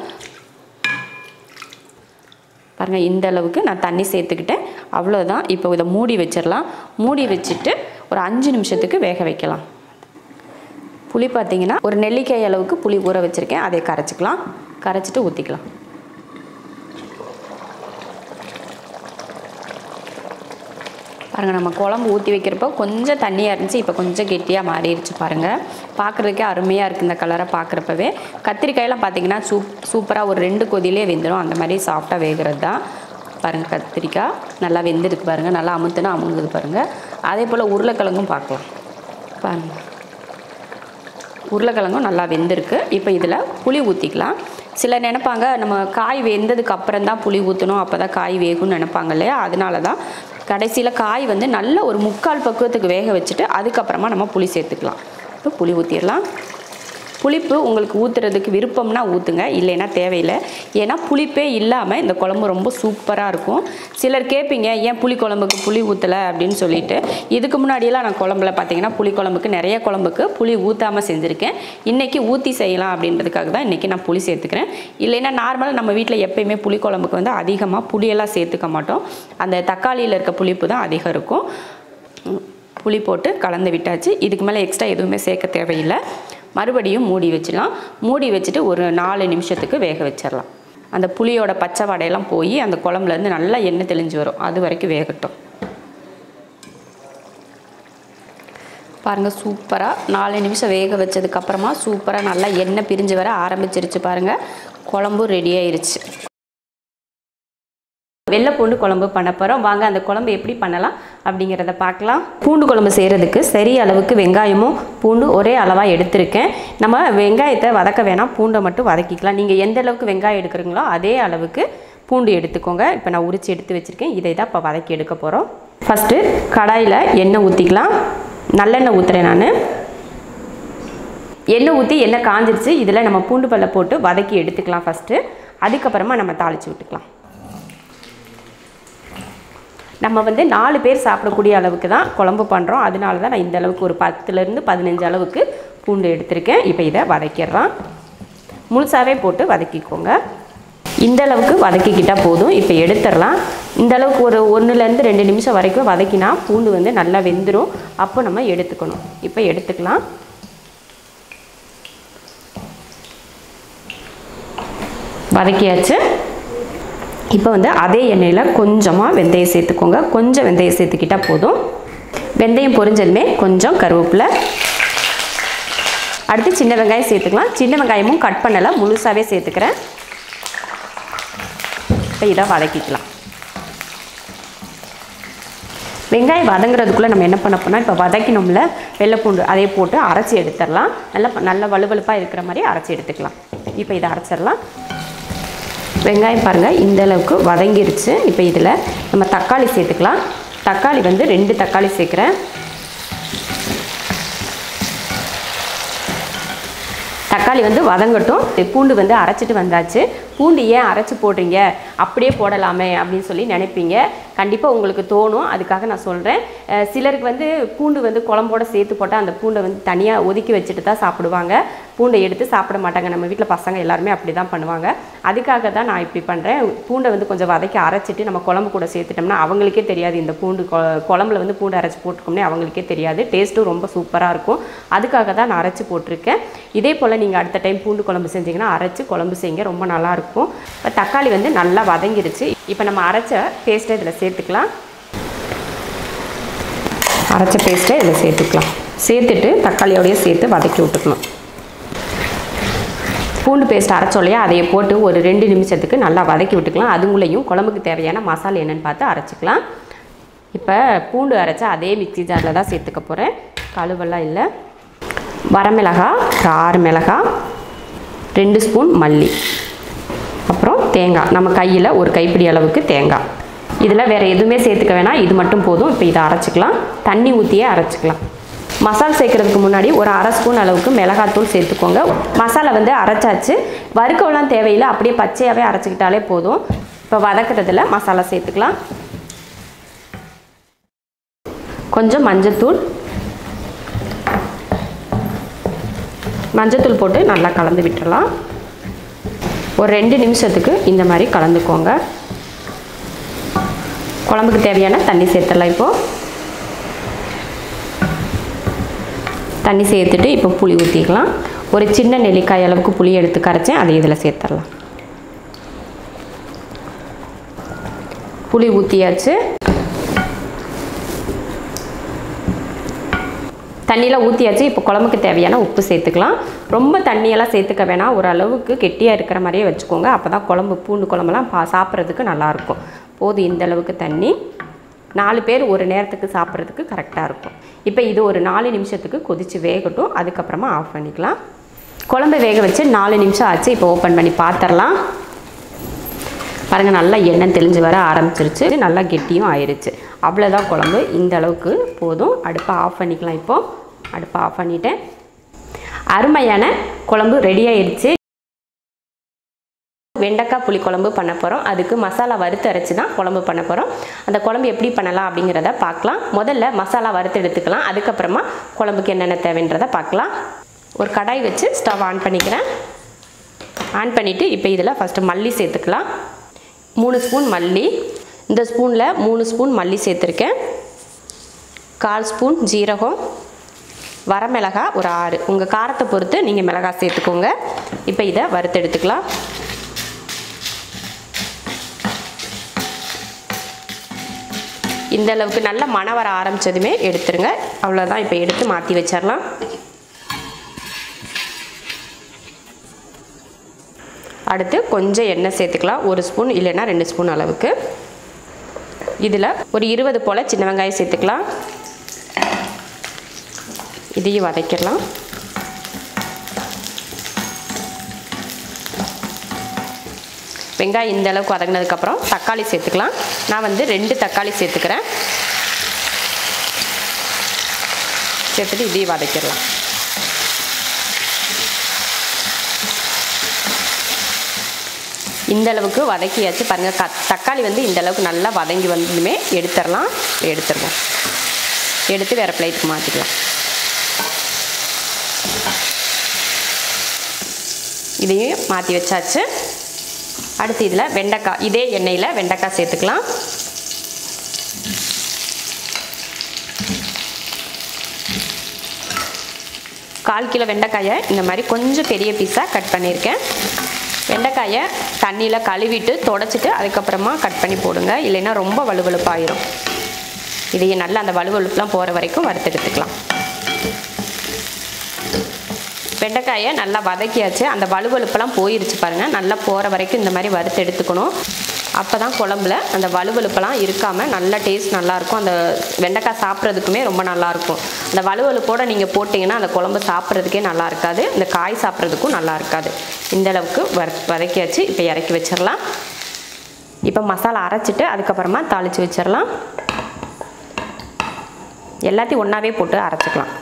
பாருங்கள் இந்த அளவுக்கு நான் தண்ணி சேர்த்துக்கிட்டேன் அவ்வளோதான் இப்போ இதை மூடி வச்சிடலாம் மூடி வச்சுட்டு ஒரு அஞ்சு நிமிஷத்துக்கு வேக வைக்கலாம் புளி பார்த்தீங்கன்னா ஒரு நெல்லிக்காய் அளவுக்கு புளி ஊற வச்சுருக்கேன் அதை கரைச்சிக்கலாம் கரைச்சிட்டு ஊற்றிக்கலாம் பாருங்கள் நம்ம குழம்பு ஊற்றி வைக்கிறப்போ கொஞ்சம் தண்ணியாக இருந்துச்சு இப்போ கொஞ்சம் கெட்டியாக மாறிடுச்சு பாருங்கள் பார்க்குறதுக்கே அருமையாக இருக்குது இந்த கலரை பார்க்குறப்பவே கத்திரிக்காயெல்லாம் பார்த்தீங்கன்னா சூப் சூப்பராக ஒரு ரெண்டு கொதியிலே வெந்துடும் அந்த மாதிரி சாஃப்டாக வேகிறது தான் பாருங்கள் கத்திரிக்காய் நல்லா வெந்திருக்கு பாருங்கள் நல்லா அமுத்துனா அமுங்குது பாருங்கள் அதே போல் உருளைக்கிழங்கும் பார்க்கலாம் பாருங்கள் உருளைக்கிழங்கும் நல்லா வெந்திருக்கு இப்போ இதில் புளி ஊற்றிக்கலாம் சிலர் நினைப்பாங்க நம்ம காய் வெந்ததுக்கு அப்புறம் தான் புளி ஊற்றணும் அப்போ தான் காய் வேகும்னு நினைப்பாங்க இல்லையா அதனால தான் கடைசியில் காய் வந்து நல்ல ஒரு முக்கால் பக்குவத்துக்கு வேக வச்சுட்டு அதுக்கப்புறமா நம்ம புளி சேர்த்துக்கலாம் இப்போ புளி ஊற்றிடலாம் புளிப்பு உங்களுக்கு ஊற்றுறதுக்கு விருப்பம்னா ஊற்றுங்க இல்லைன்னா தேவையில்லை ஏன்னா புளிப்பே இல்லாமல் இந்த குழம்பு ரொம்ப சூப்பராக இருக்கும் சிலர் கேட்பீங்க ஏன் புளி குழம்புக்கு புளி ஊற்றலை அப்படின்னு சொல்லிட்டு இதுக்கு முன்னாடியெல்லாம் நான் குழம்புல பார்த்தீங்கன்னா புளி குழம்புக்கு நிறைய குழம்புக்கு புளி ஊற்றாமல் செஞ்சுருக்கேன் இன்றைக்கி ஊற்றி செய்யலாம் அப்படின்றதுக்காக தான் இன்றைக்கி நான் புளி சேர்த்துக்கிறேன் இல்லைன்னா நார்மலாக நம்ம வீட்டில் எப்பயுமே புளி குழம்புக்கு வந்து அதிகமாக புளியெல்லாம் சேர்த்துக்க மாட்டோம் அந்த தக்காளியில் இருக்க புளிப்பு தான் அதிகம் இருக்கும் புளி போட்டு கலந்து விட்டாச்சு இதுக்கு மேலே எக்ஸ்ட்ரா எதுவுமே சேர்க்க தேவையில்லை மறுபடியும் மூடி வச்சிடலாம் மூடி வச்சுட்டு ஒரு நாலு நிமிஷத்துக்கு வேக வச்சிடலாம் அந்த புளியோட பச்சை வடையெல்லாம் போய் அந்த குழம்புலேருந்து நல்லா எண்ணெய் தெளிஞ்சு வரும் அது வரைக்கும் வேகட்டும் பாருங்கள் சூப்பராக நாலு நிமிஷம் வேக வச்சதுக்கப்புறமா சூப்பராக நல்லா எண்ணெய் பிரிஞ்சு வர ஆரம்பிச்சிருச்சு பாருங்கள் குழம்பும் ரெடி ஆயிருச்சு வெள்ளை பூண்டு குழம்பு பண்ண போகிறோம் வாங்க அந்த குழம்பு எப்படி பண்ணலாம் அப்படிங்கிறத பார்க்கலாம் பூண்டு குழம்பு செய்கிறதுக்கு சரி அளவுக்கு வெங்காயமும் பூண்டு ஒரே அளவாக எடுத்திருக்கேன் நம்ம வெங்காயத்தை வதக்க வேணாம் பூண்டை மட்டும் வதக்கிக்கலாம் நீங்கள் எந்த அளவுக்கு வெங்காயம் எடுக்கிறீங்களோ அதே அளவுக்கு பூண்டு எடுத்துக்கோங்க இப்போ நான் உரித்து எடுத்து வச்சுருக்கேன் இதை தான் இப்போ வதக்கி எடுக்க போகிறோம் ஃபஸ்ட்டு கடாயில் எண்ணெய் ஊற்றிக்கலாம் நல்லெண்ணெய் ஊற்றுறேன் நான் எண்ணெய் ஊற்றி எண்ணெய் காஞ்சிருச்சு இதில் நம்ம பூண்டு பல்லை போட்டு வதக்கி எடுத்துக்கலாம் ஃபஸ்ட்டு அதுக்கப்புறமா நம்ம தாளித்து விட்டுக்கலாம் நம்ம வந்து நாலு பேர் சாப்பிடக்கூடிய அளவுக்கு தான் குழம்பு பண்ணுறோம் அதனால தான் நான் இந்த அளவுக்கு ஒரு பத்துலேருந்து பதினஞ்சு அளவுக்கு பூண்டு எடுத்திருக்கேன் இப்போ இதை வதக்கிடுறோம் முழுசாகவே போட்டு வதக்கிக்கோங்க இந்த அளவுக்கு வதக்கிக்கிட்டால் போதும் இப்போ எடுத்துடலாம் இந்த அளவுக்கு ஒரு ஒன்றுலேருந்து ரெண்டு நிமிஷம் வரைக்கும் வதக்கினா பூண்டு வந்து நல்லா வெந்துடும் அப்போ நம்ம எடுத்துக்கணும் இப்போ எடுத்துக்கலாம் வதக்கியாச்சு இப்போ வந்து அதே எண்ணெயில் கொஞ்சமாக வெந்தயம் சேர்த்துக்கோங்க கொஞ்சம் வெந்தயம் சேர்த்துக்கிட்டால் போதும் வெந்தயம் பொரிஞ்சதுமே கொஞ்சம் கருவேப்பிலை அடுத்து சின்ன வெங்காயம் சேர்த்துக்கலாம் சின்ன வெங்காயமும் கட் பண்ணலை முழுசாகவே சேர்த்துக்கிறேன் இப்போ இதை வதக்கிக்கலாம் வெங்காயம் வதங்குறதுக்குள்ளே நம்ம என்ன பண்ண போனால் இப்போ வதக்கினோம்ல வெள்ளைப்பூண்டு அதே போட்டு அரைச்சி எடுத்துடலாம் நல்லா நல்ல வலுவலுப்பாக இருக்கிற மாதிரி அரைச்சி எடுத்துக்கலாம் இப்போ இதை அரைச்சிடலாம் வெங்காயம் பாருங்கள் இந்த அளவுக்கு வதங்கிருச்சு இப்போ இதில் நம்ம தக்காளி சேர்த்துக்கலாம் தக்காளி வந்து ரெண்டு தக்காளி சேர்க்குறேன் தக்காளி வந்து வதங்கட்டும் பூண்டு வந்து அரைச்சிட்டு வந்தாச்சு பூண்டு ஏன் அரைச்சி போடுறீங்க அப்படியே போடலாமே அப்படின்னு சொல்லி நினைப்பீங்க கண்டிப்பாக உங்களுக்கு தோணும் அதுக்காக நான் சொல்கிறேன் சிலருக்கு வந்து பூண்டு வந்து குழம்போட சேர்த்து போட்டால் அந்த பூண்டை வந்து தனியாக ஒதுக்கி வச்சுட்டு தான் சாப்பிடுவாங்க பூண்டை எடுத்து சாப்பிட மாட்டாங்க நம்ம வீட்டில் பசங்க எல்லாருமே அப்படி தான் பண்ணுவாங்க அதுக்காக தான் நான் இப்படி பண்ணுறேன் பூண்டை வந்து கொஞ்சம் வதக்கி அரைச்சிட்டு நம்ம குழம்பு கூட சேர்த்துட்டோம்னா அவங்களுக்கே தெரியாது இந்த பூண்டு கொ- குழம்புல வந்து பூண்டு அரைச்சி போட்டுக்கோம்னே அவங்களுக்கே தெரியாது டேஸ்ட்டும் ரொம்ப சூப்பராக இருக்கும் அதுக்காக தான் நான் அரைச்சி போட்டிருக்கேன் இதே போல் நீங்கள் அடுத்த டைம் பூண்டு குழம்பு செஞ்சீங்கன்னா அரைச்சி குழம்பு செய்யுங்க ரொம்ப நல்லாயிருக்கும் இப்போ தக்காளி வந்து நல்லா வதங்கிருச்சு இப்போ நம்ம அரைச்ச பேஸ்ட்டை இதில் சேர்த்துக்கலாம் அரைச்ச பேஸ்ட்டை இதில் சேர்த்துக்கலாம் சேர்த்துட்டு தக்காளியோடய சேர்த்து வதக்கி விட்டுக்கணும் பூண்டு பேஸ்ட் அரைச்சோம் இல்லையா அதையை போட்டு ஒரு ரெண்டு நிமிஷத்துக்கு நல்லா வதக்கி விட்டுக்கலாம் அதுங்குள்ளேயும் குழம்புக்கு தேவையான மசாலா என்னென்னு பார்த்து அரைச்சிக்கலாம் இப்போ பூண்டு அரைச்சா அதே மிக்ஸி ஜாரில் தான் சேர்த்துக்க போகிறேன் கழுவெல்லாம் இல்லை வரமிளகா ஒரு ஆறு மிளகாய் ரெண்டு ஸ்பூன் மல்லி அப்புறம் தேங்காய் நம்ம கையில் ஒரு கைப்பிடி அளவுக்கு தேங்காய் இதில் வேறு எதுவுமே சேர்த்துக்க வேணாம் இது மட்டும் போதும் இப்போ இதை அரைச்சிக்கலாம் தண்ணி ஊற்றியே அரைச்சிக்கலாம் மசாலா சேர்க்கறதுக்கு முன்னாடி ஒரு அரை ஸ்பூன் அளவுக்கு மிளகாத்தூள் சேர்த்துக்கோங்க மசாலா வந்து அரைச்சாச்சு வறுக்கவெல்லாம் தேவையில்லை அப்படியே பச்சையாகவே அரைச்சிக்கிட்டாலே போதும் இப்போ வதக்குறதுல மசாலா சேர்த்துக்கலாம் கொஞ்சம் மஞ்சத்தூள் மஞ்சத்தூள் போட்டு நல்லா கலந்து விட்டுறலாம் ஒரு ரெண்டு நிமிஷத்துக்கு இந்த மாதிரி கலந்துக்கோங்க குழம்புக்கு தேவையான தண்ணி சேர்த்துடலாம் இப்போது தண்ணி சேர்த்துட்டு இப்போ புளி ஊற்றிக்கலாம் ஒரு சின்ன நெல்லிக்காய் அளவுக்கு புளி எடுத்து கரைச்சேன் அதை இதில் சேர்த்துடலாம் புளி ஊற்றியாச்சு தண்ணியெலாம் ஊற்றியாச்சு இப்போ குழம்புக்கு தேவையான உப்பு சேர்த்துக்கலாம் ரொம்ப தண்ணியெல்லாம் சேர்த்துக்க வேணாம் ஒரு அளவுக்கு கெட்டியாக இருக்கிற மாதிரியே வச்சுக்கோங்க அப்போ தான் குழம்பு பூண்டு குழம்புலாம் பா சாப்பிட்றதுக்கு நல்லாயிருக்கும் போதும் இந்த அளவுக்கு தண்ணி நாலு பேர் ஒரு நேரத்துக்கு சாப்பிட்றதுக்கு கரெக்டாக இருக்கும் இப்போ இது ஒரு நாலு நிமிஷத்துக்கு கொதித்து வேகட்டும் அதுக்கப்புறமா ஆஃப் பண்ணிக்கலாம் குழம்பு வேக வச்சு நாலு நிமிஷம் ஆச்சு இப்போ ஓப்பன் பண்ணி பார்த்துடலாம் பாருங்கள் நல்லா எண்ணெய் தெளிஞ்சு வர ஆரம்பிச்சிருச்சு நல்லா கெட்டியும் ஆயிருச்சு அவ்வளோதான் குழம்பு இந்த அளவுக்கு போதும் அடுப்பை ஆஃப் பண்ணிக்கலாம் இப்போது அடுப்பை ஆஃப் பண்ணிட்டேன் அருமையான குழம்பு ரெடி ஆயிடுச்சு வெண்டைக்காய் புளி குழம்பு பண்ண போகிறோம் அதுக்கு மசாலா வறுத்து அரைச்சி தான் குழம்பு பண்ண போகிறோம் அந்த குழம்பு எப்படி பண்ணலாம் அப்படிங்கிறத பார்க்கலாம் முதல்ல மசாலா வறுத்து எடுத்துக்கலாம் அதுக்கப்புறமா குழம்புக்கு என்னென்ன தேவைன்றதை பார்க்கலாம் ஒரு கடாய் வச்சு ஸ்டவ் ஆன் பண்ணிக்கிறேன் ஆன் பண்ணிவிட்டு இப்போ இதில் ஃபஸ்ட்டு மல்லி சேர்த்துக்கலாம் மூணு ஸ்பூன் மல்லி இந்த ஸ்பூனில் மூணு ஸ்பூன் மல்லி சேர்த்துருக்கேன் கால் ஸ்பூன் ஜீரகம் வரமிளகா ஒரு ஆறு உங்கள் காரத்தை பொறுத்து நீங்கள் மிளகாய் சேர்த்துக்கோங்க இப்போ இதை வறுத்து எடுத்துக்கலாம் இந்த அளவுக்கு நல்ல மணம் வர ஆரம்பித்ததுமே எடுத்துருங்க அவ்வளோதான் இப்போ எடுத்து மாற்றி வச்சிடலாம் அடுத்து கொஞ்சம் எண்ணெய் சேர்த்துக்கலாம் ஒரு ஸ்பூன் இல்லைன்னா ரெண்டு ஸ்பூன் அளவுக்கு இதில் ஒரு இருபது போல் சின்ன வெங்காயம் சேர்த்துக்கலாம் இதையும் வதக்கிடலாம் வெங்காயம் இந்த அளவுக்கு வதங்கினதுக்கப்புறம் தக்காளி சேர்த்துக்கலாம் நான் வந்து ரெண்டு தக்காளி சேர்த்துக்கிறேன் சேர்த்துட்டு இதையும் வதக்கிடலாம் இந்த அளவுக்கு வதக்கியாச்சு பாருங்கள் க தக்காளி வந்து இந்த அளவுக்கு நல்லா வதங்கி வந்ததுமே எடுத்துடலாம் எடுத்துருவோம் எடுத்து வேறு பிளேட்டுக்கு மாற்றிக்கலாம் இதையும் மாற்றி வச்சாச்சு அடுத்து இதில் வெண்டைக்காய் இதே எண்ணெயில் வெண்டைக்காய் சேர்த்துக்கலாம் கால் கிலோ வெண்டைக்காயை இந்த மாதிரி கொஞ்சம் பெரிய பீஸாக கட் பண்ணியிருக்கேன் வெண்டைக்காயை தண்ணியில் கழுவிட்டு தொடச்சிட்டு அதுக்கப்புறமா கட் பண்ணி போடுங்க இல்லைன்னா ரொம்ப வலுவலுப்பாயிரும் இதையே நல்லா அந்த வலுவலுப்புலாம் போகிற வரைக்கும் வறுத்தெடுத்துக்கலாம் வெண்டைக்காயை நல்லா வதக்கியாச்சு அந்த வலுவலுப்பெல்லாம் போயிருச்சு பாருங்கள் நல்லா போகிற வரைக்கும் இந்த மாதிரி வறுத்து எடுத்துக்கணும் அப்போ தான் குழம்புல அந்த வலுவலுப்பெல்லாம் இருக்காமல் நல்ல டேஸ்ட் நல்லாயிருக்கும் அந்த வெண்டைக்காய் சாப்பிட்றதுக்குமே ரொம்ப நல்லாயிருக்கும் அந்த வலுவலுப்போடு நீங்கள் போட்டிங்கன்னா அந்த குழம்பு சாப்பிட்றதுக்கே நல்லா இருக்காது இந்த காய் சாப்பிட்றதுக்கும் நல்லா இருக்காது இந்த அளவுக்கு வர வதக்கியாச்சு இப்போ இறக்கி வச்சிடலாம் இப்போ மசாலா அரைச்சிட்டு அதுக்கப்புறமா தாளித்து வச்சிடலாம் எல்லாத்தையும் ஒன்றாவே போட்டு அரைச்சிக்கலாம்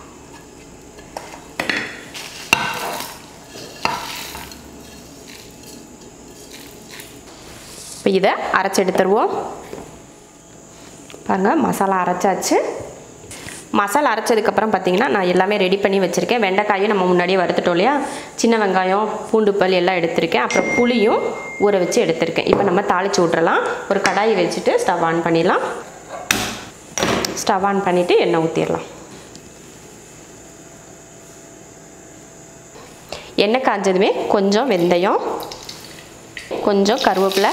இப்போ இதை அரைச்சி எடுத்துருவோம் பாருங்கள் மசாலா அரைச்சாச்சு மசாலா அரைச்சதுக்கப்புறம் பார்த்தீங்கன்னா நான் எல்லாமே ரெடி பண்ணி வச்சுருக்கேன் வெண்டைக்காயும் நம்ம முன்னாடியே வறுத்துட்டோம் இல்லையா சின்ன வெங்காயம் பூண்டு பல் எல்லாம் எடுத்திருக்கேன் அப்புறம் புளியும் ஊற வச்சு எடுத்திருக்கேன் இப்போ நம்ம தாளித்து விட்றலாம் ஒரு கடாயை வச்சுட்டு ஸ்டவ் ஆன் பண்ணிடலாம் ஸ்டவ் ஆன் பண்ணிவிட்டு எண்ணெய் ஊற்றிடலாம் எண்ணெய் காஞ்சதுமே கொஞ்சம் வெந்தயம் கொஞ்சம் கருவேப்பிலை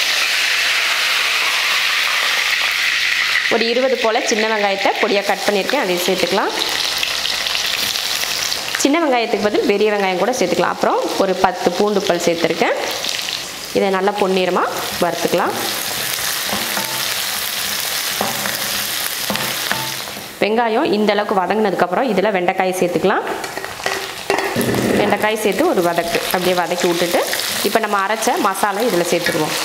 ஒரு இருபது போல் சின்ன வெங்காயத்தை பொடியாக கட் பண்ணியிருக்கேன் அதையும் சேர்த்துக்கலாம் சின்ன வெங்காயத்துக்கு பதில் பெரிய வெங்காயம் கூட சேர்த்துக்கலாம் அப்புறம் ஒரு பத்து பூண்டு பல் சேர்த்துருக்கேன் இதை நல்லா பொன்னிறமாக வறுத்துக்கலாம் வெங்காயம் இந்த அளவுக்கு வதங்கினதுக்கப்புறம் இதில் வெண்டைக்காயை சேர்த்துக்கலாம் வெண்டைக்காய் சேர்த்து ஒரு வதக்கு அப்படியே வதக்கி விட்டுட்டு இப்போ நம்ம அரைச்ச மசாலா இதில் சேர்த்துருவோம்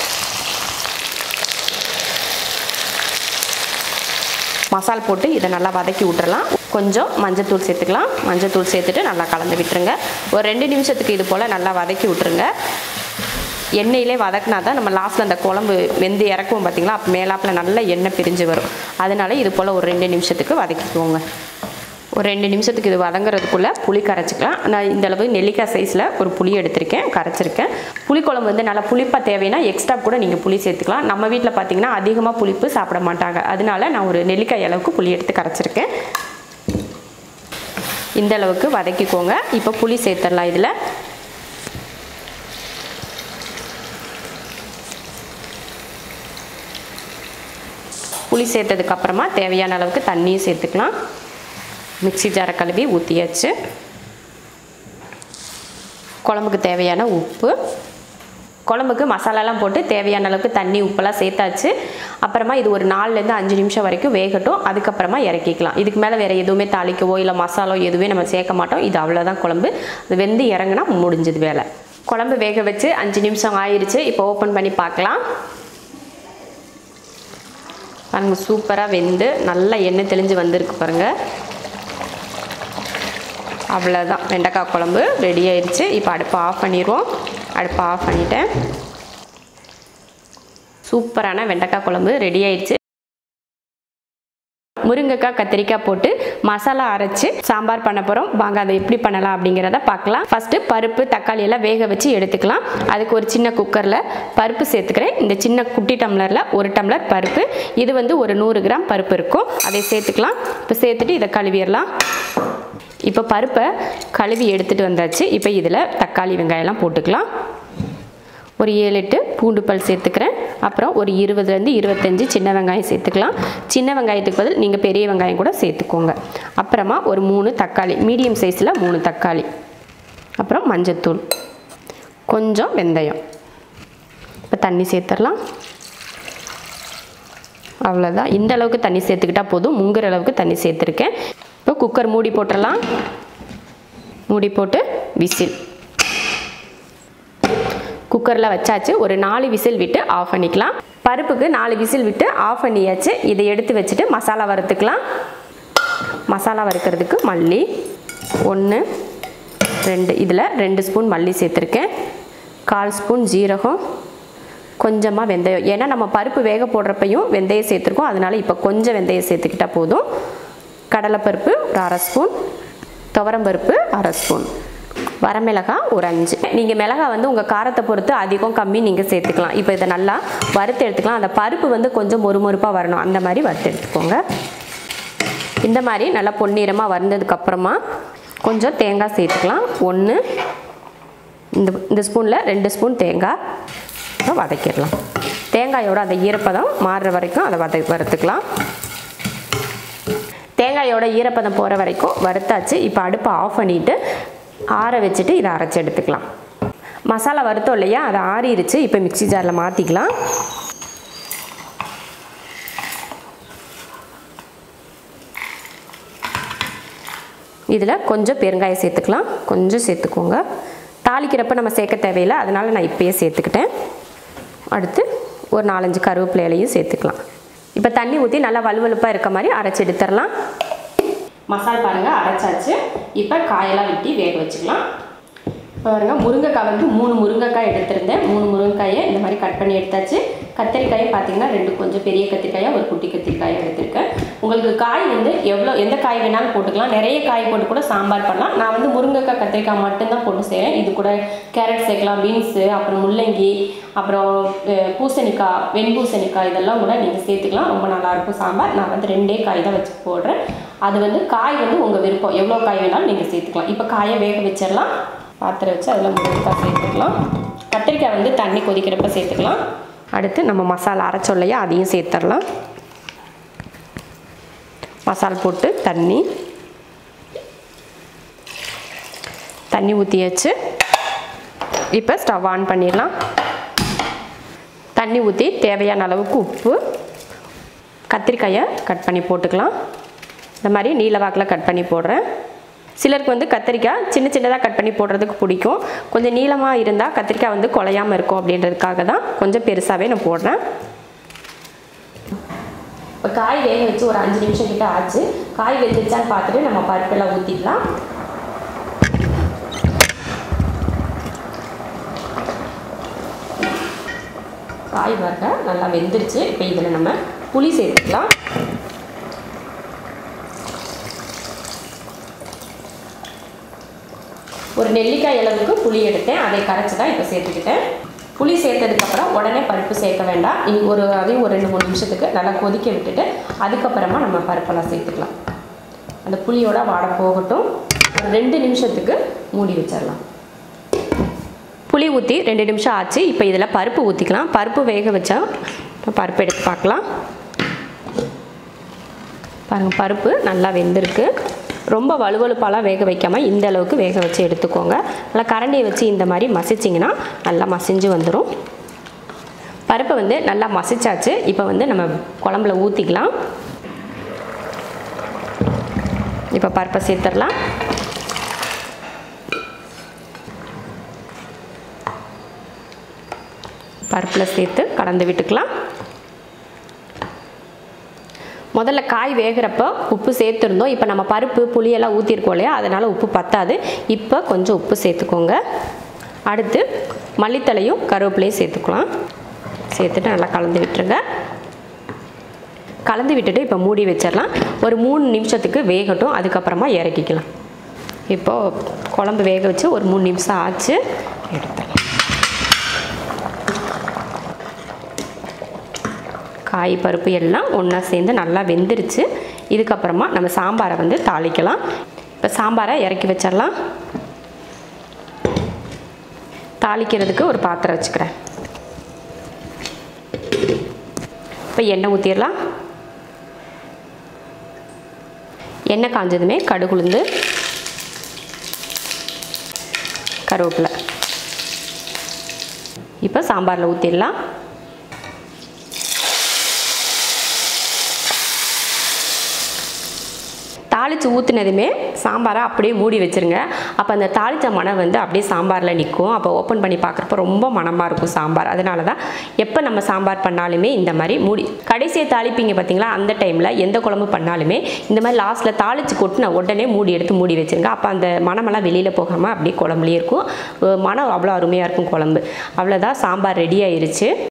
மசால் போட்டு இதை நல்லா வதக்கி விட்டுறலாம் கொஞ்சம் மஞ்சத்தூள் சேர்த்துக்கலாம் மஞ்சத்தூள் சேர்த்துட்டு நல்லா கலந்து விட்டுருங்க ஒரு ரெண்டு நிமிஷத்துக்கு இது போல் நல்லா வதக்கி விட்டுருங்க எண்ணெயிலே வதக்குனா தான் நம்ம லாஸ்ட்டில் அந்த குழம்பு வெந்து இறக்குவோம் பார்த்திங்களா அப்போ மேலாப்பில் நல்லா எண்ணெய் பிரிஞ்சு வரும் அதனால இது போல் ஒரு ரெண்டு நிமிஷத்துக்கு வதக்கிக்குவோங்க ஒரு ரெண்டு நிமிஷத்துக்கு இது வதங்குறதுக்குள்ளே புளி கரைச்சிக்கலாம் நான் இந்த அளவு நெல்லிக்காய் சைஸில் ஒரு புளி எடுத்திருக்கேன் கரைச்சிருக்கேன் புளிக்குழம்பு வந்து நல்லா புளிப்பாக தேவைன்னா எக்ஸ்ட்ரா கூட நீங்கள் புளி சேர்த்துக்கலாம் நம்ம வீட்டில் பார்த்தீங்கன்னா அதிகமாக புளிப்பு சாப்பிட மாட்டாங்க அதனால நான் ஒரு நெல்லிக்காய் அளவுக்கு புளி எடுத்து கரைச்சிருக்கேன் இந்த அளவுக்கு வதக்கிக்கோங்க இப்போ புளி சேர்த்துடலாம் இதில் புளி சேர்த்ததுக்கப்புறமா தேவையான அளவுக்கு தண்ணியும் சேர்த்துக்கலாம் மிக்சி ஜாரை கழுவி ஊற்றியாச்சு குழம்புக்கு தேவையான உப்பு குழம்புக்கு மசாலாலாம் போட்டு தேவையான அளவுக்கு தண்ணி உப்பெல்லாம் சேர்த்தாச்சு அப்புறமா இது ஒரு நாலுலேருந்து அஞ்சு நிமிஷம் வரைக்கும் வேகட்டும் அதுக்கப்புறமா இறக்கிக்கலாம் இதுக்கு மேலே வேறு எதுவுமே தாளிக்கவோ இல்லை மசாலோ எதுவுமே நம்ம சேர்க்க மாட்டோம் இது அவ்வளோதான் குழம்பு அது வெந்து இறங்குனா முடிஞ்சது வேலை குழம்பு வேக வச்சு அஞ்சு நிமிஷம் ஆயிடுச்சு இப்போ ஓப்பன் பண்ணி பார்க்கலாம் பாருங்க சூப்பராக வெந்து நல்லா எண்ணெய் தெளிஞ்சு வந்திருக்கு பாருங்கள் அவ்வளோதான் வெண்டைக்காய் குழம்பு ரெடி ஆயிடுச்சு இப்போ அடுப்பை ஆஃப் பண்ணிடுவோம் அடுப்பை ஆஃப் பண்ணிட்டேன் சூப்பரான வெண்டைக்காய் குழம்பு ரெடி ஆயிடுச்சு முருங்கைக்காய் கத்திரிக்காய் போட்டு மசாலா அரைச்சு சாம்பார் பண்ண போகிறோம் வாங்க அதை எப்படி பண்ணலாம் அப்படிங்கிறத பார்க்கலாம் ஃபஸ்ட்டு பருப்பு தக்காளி எல்லாம் வேக வச்சு எடுத்துக்கலாம் அதுக்கு ஒரு சின்ன குக்கரில் பருப்பு சேர்த்துக்கிறேன் இந்த சின்ன குட்டி டம்ளரில் ஒரு டம்ளர் பருப்பு இது வந்து ஒரு நூறு கிராம் பருப்பு இருக்கும் அதை சேர்த்துக்கலாம் இப்போ சேர்த்துட்டு இதை கழுவிடலாம் இப்போ பருப்பை கழுவி எடுத்துகிட்டு வந்தாச்சு இப்போ இதில் தக்காளி வெங்காயம்லாம் போட்டுக்கலாம் ஒரு ஏழு எட்டு பூண்டு பல் சேர்த்துக்கிறேன் அப்புறம் ஒரு இருபதுலேருந்து இருபத்தஞ்சி சின்ன வெங்காயம் சேர்த்துக்கலாம் சின்ன வெங்காயத்துக்கு பதில் நீங்கள் பெரிய வெங்காயம் கூட சேர்த்துக்கோங்க அப்புறமா ஒரு மூணு தக்காளி மீடியம் சைஸில் மூணு தக்காளி அப்புறம் மஞ்சத்தூள் கொஞ்சம் வெந்தயம் இப்போ தண்ணி சேர்த்துடலாம் அவ்வளோதான் இந்த அளவுக்கு தண்ணி சேர்த்துக்கிட்டா போதும் முங்குற அளவுக்கு தண்ணி சேர்த்துருக்கேன் இப்போ குக்கர் மூடி போட்டுடலாம் மூடி போட்டு விசில் குக்கரில் வச்சாச்சு ஒரு நாலு விசில் விட்டு ஆஃப் பண்ணிக்கலாம் பருப்புக்கு நாலு விசில் விட்டு ஆஃப் பண்ணியாச்சு இதை எடுத்து வச்சுட்டு மசாலா வறுத்துக்கலாம் மசாலா வறுக்கிறதுக்கு மல்லி ஒன்று ரெண்டு இதில் ரெண்டு ஸ்பூன் மல்லி சேர்த்துருக்கேன் கால் ஸ்பூன் ஜீரகம் கொஞ்சமாக வெந்தயம் ஏன்னா நம்ம பருப்பு வேக போடுறப்பையும் வெந்தயம் சேர்த்துருக்கோம் அதனால் இப்போ கொஞ்சம் வெந்தயம் சேர்த்துக்கிட்டால் போதும் கடலைப்பருப்பு ஒரு அரை ஸ்பூன் துவரம்பருப்பு அரை ஸ்பூன் வரமிளகாய் ஒரு அஞ்சு நீங்கள் மிளகாய் வந்து உங்கள் காரத்தை பொறுத்து அதிகம் கம்மி நீங்கள் சேர்த்துக்கலாம் இப்போ இதை நல்லா வறுத்து எடுத்துக்கலாம் அந்த பருப்பு வந்து கொஞ்சம் மொறுமொறுப்பாக வரணும் அந்த மாதிரி வறுத்து எடுத்துக்கோங்க இந்த மாதிரி நல்லா பொன்னிறமாக வந்ததுக்கப்புறமா கொஞ்சம் தேங்காய் சேர்த்துக்கலாம் ஒன்று இந்த இந்த ஸ்பூனில் ரெண்டு ஸ்பூன் தேங்காய் அப்புறம் வதக்கிடலாம் தேங்காயோட அந்த ஈரப்பதம் மாறுற வரைக்கும் அதை வத வறுத்துக்கலாம் தேங்காயோட ஈரப்பதம் போகிற வரைக்கும் வறுத்தாச்சு இப்போ அடுப்பை ஆஃப் பண்ணிவிட்டு ஆற வச்சுட்டு இதை அரைச்சி எடுத்துக்கலாம் மசாலா வறுத்தோம் இல்லையா அதை ஆறிடுச்சு இப்போ மிக்ஸி ஜாரில் மாற்றிக்கலாம் இதில் கொஞ்சம் பெருங்காயம் சேர்த்துக்கலாம் கொஞ்சம் சேர்த்துக்கோங்க தாளிக்கிறப்ப நம்ம சேர்க்க தேவையில்லை அதனால் நான் இப்பயே சேர்த்துக்கிட்டேன் அடுத்து ஒரு நாலஞ்சு கருவேப்பிலை இலையும் சேர்த்துக்கலாம் இப்போ தண்ணி ஊற்றி நல்லா வலுவலுப்பாக இருக்க மாதிரி அரைச்சி எடுத்துடலாம் மசால் பாருங்கள் அரைச்சாச்சு இப்போ காயெல்லாம் வெட்டி வேக வச்சுக்கலாம் இப்போ பாருங்க முருங்கைக்காய் வந்து மூணு முருங்கைக்காய் எடுத்திருந்தேன் மூணு முருங்கைக்காயை இந்த மாதிரி கட் பண்ணி எடுத்தாச்சு கத்திரிக்காயும் பார்த்தீங்கன்னா ரெண்டு கொஞ்சம் பெரிய கத்திரிக்காயாக ஒரு குட்டி கத்திரிக்காயும் எடுத்திருக்கேன் உங்களுக்கு காய் வந்து எவ்வளோ எந்த காய் வேணாலும் போட்டுக்கலாம் நிறைய காய் போட்டு கூட சாம்பார் பண்ணலாம் நான் வந்து முருங்கைக்காய் கத்திரிக்காய் மட்டும்தான் போட்டு செய்கிறேன் இது கூட கேரட் சேர்க்கலாம் பீன்ஸு அப்புறம் முள்ளங்கி அப்புறம் அஹ், பூசணிக்காய் வெண்பூசணிக்காய் இதெல்லாம் கூட நீங்கள் சேர்த்துக்கலாம் ரொம்ப நல்லாயிருக்கும் சாம்பார் நான் வந்து ரெண்டே காய் தான் வச்சு போடுறேன் அது வந்து காய் வந்து உங்கள் விருப்பம் எவ்வளோ காய் வேணாலும் நீங்கள் சேர்த்துக்கலாம் இப்போ காயை வேக வச்சிடலாம் பாத்திரம் வச்சு அதில் முருங்கைக்காய் சேர்த்துக்கலாம் கத்திரிக்காய் வந்து தண்ணி கொதிக்கிறப்ப சேர்த்துக்கலாம் அடுத்து நம்ம மசாலா அரைச்சோம் இல்லையா அதையும் சேர்த்துடலாம் மசால் போட்டு தண்ணி தண்ணி ஊற்றியாச்சு இப்போ ஸ்டவ் ஆன் பண்ணிடலாம் தண்ணி ஊற்றி தேவையான அளவுக்கு உப்பு கத்திரிக்காயை கட் பண்ணி போட்டுக்கலாம் இந்த மாதிரி நீல வாக்கில் கட் பண்ணி போடுறேன் சிலருக்கு வந்து கத்திரிக்காய் சின்ன சின்னதாக கட் பண்ணி போடுறதுக்கு பிடிக்கும் கொஞ்சம் நீளமாக இருந்தால் கத்திரிக்காய் வந்து குலையாமல் இருக்கும் அப்படின்றதுக்காக தான் கொஞ்சம் பெருசாகவே நான் போடுறேன் இப்போ காய் வேக வச்சு ஒரு அஞ்சு நிமிஷம் கிட்ட ஆச்சு காய் வெந்துருச்சான்னு பார்த்துட்டு நம்ம பருப்பெல்லாம் ஊற்றிக்கலாம் காய் வர்க்க நல்லா வெந்துருச்சு இப்போ இதில் நம்ம புளி சேர்த்துக்கலாம் ஒரு நெல்லிக்காய் அளவுக்கு புளி எடுத்தேன் அதை கரைச்சி தான் இப்போ சேர்த்துக்கிட்டேன் புளி சேர்த்ததுக்கப்புறம் உடனே பருப்பு சேர்க்க வேண்டாம் இனி ஒரு அதையும் ஒரு ரெண்டு மூணு நிமிஷத்துக்கு நல்லா கொதிக்க விட்டுட்டு அதுக்கப்புறமா நம்ம பருப்பெல்லாம் சேர்த்துக்கலாம் அந்த புளியோட வாடை போகட்டும் ஒரு ரெண்டு நிமிஷத்துக்கு மூடி வச்சிடலாம் புளி ஊற்றி ரெண்டு நிமிஷம் ஆச்சு இப்போ இதில் பருப்பு ஊற்றிக்கலாம் பருப்பு வேக வச்சா இப்போ பருப்பு எடுத்து பார்க்கலாம் பாருங்கள் பருப்பு நல்லா வெந்திருக்கு ரொம்ப வலுவலுப்பாலாம் வேக வைக்காமல் இந்த அளவுக்கு வேக வச்சு எடுத்துக்கோங்க நல்லா கரண்டியை வச்சு இந்த மாதிரி மசிச்சிங்கன்னா நல்லா மசிஞ்சு வந்துடும் பருப்பை வந்து நல்லா மசிச்சாச்சு இப்போ வந்து நம்ம குழம்புல ஊற்றிக்கலாம் இப்போ பருப்பை சேர்த்துடலாம் பருப்பில் சேர்த்து கலந்து விட்டுக்கலாம் முதல்ல காய் வேகிறப்போ உப்பு சேர்த்துருந்தோம் இப்போ நம்ம பருப்பு புளியெல்லாம் ஊற்றிருக்கோம் இல்லையா அதனால் உப்பு பத்தாது இப்போ கொஞ்சம் உப்பு சேர்த்துக்கோங்க அடுத்து மல்லித்தலையும் கருவேப்பிலையும் சேர்த்துக்கலாம் சேர்த்துட்டு நல்லா கலந்து விட்டுருங்க கலந்து விட்டுட்டு இப்போ மூடி வச்சிடலாம் ஒரு மூணு நிமிஷத்துக்கு வேகட்டும் அதுக்கப்புறமா இறக்கிக்கலாம் இப்போது குழம்பு வேக வச்சு ஒரு மூணு நிமிஷம் ஆச்சு எடுத்துடலாம் காய் பருப்பு எல்லாம் ஒன்றா சேர்ந்து நல்லா வெந்துருச்சு இதுக்கப்புறமா நம்ம சாம்பாரை வந்து தாளிக்கலாம் இப்போ சாம்பாரை இறக்கி வச்சிடலாம் தாளிக்கிறதுக்கு ஒரு பாத்திரம் வச்சுக்கிறேன் இப்போ எண்ணெய் ஊற்றிடலாம் எண்ணெய் காஞ்சதுமே கடுகுளுந்து கருவேப்பிலை இப்போ சாம்பாரில் ஊற்றிடலாம் தாளித்து ஊற்றுனதுமே சாம்பாரை அப்படியே மூடி வச்சுருங்க அப்போ அந்த தாளித்த மனம் வந்து அப்படியே சாம்பாரில் நிற்கும் அப்போ ஓப்பன் பண்ணி பார்க்குறப்ப ரொம்ப மனமாக இருக்கும் சாம்பார் அதனால தான் எப்போ நம்ம சாம்பார் பண்ணாலுமே இந்த மாதிரி மூடி கடைசியை தாளிப்பீங்க பார்த்தீங்களா அந்த டைமில் எந்த குழம்பு பண்ணாலுமே இந்த மாதிரி லாஸ்ட்டில் தாளித்து கொட்டின உடனே மூடி எடுத்து மூடி வச்சுருங்க அப்போ அந்த மனமெல்லாம் வெளியில் போகாமல் அப்படியே குழம்புலேயே இருக்கும் மனம் அவ்வளோ அருமையாக இருக்கும் குழம்பு அவ்வளோதான் சாம்பார் ரெடி ஆயிருச்சு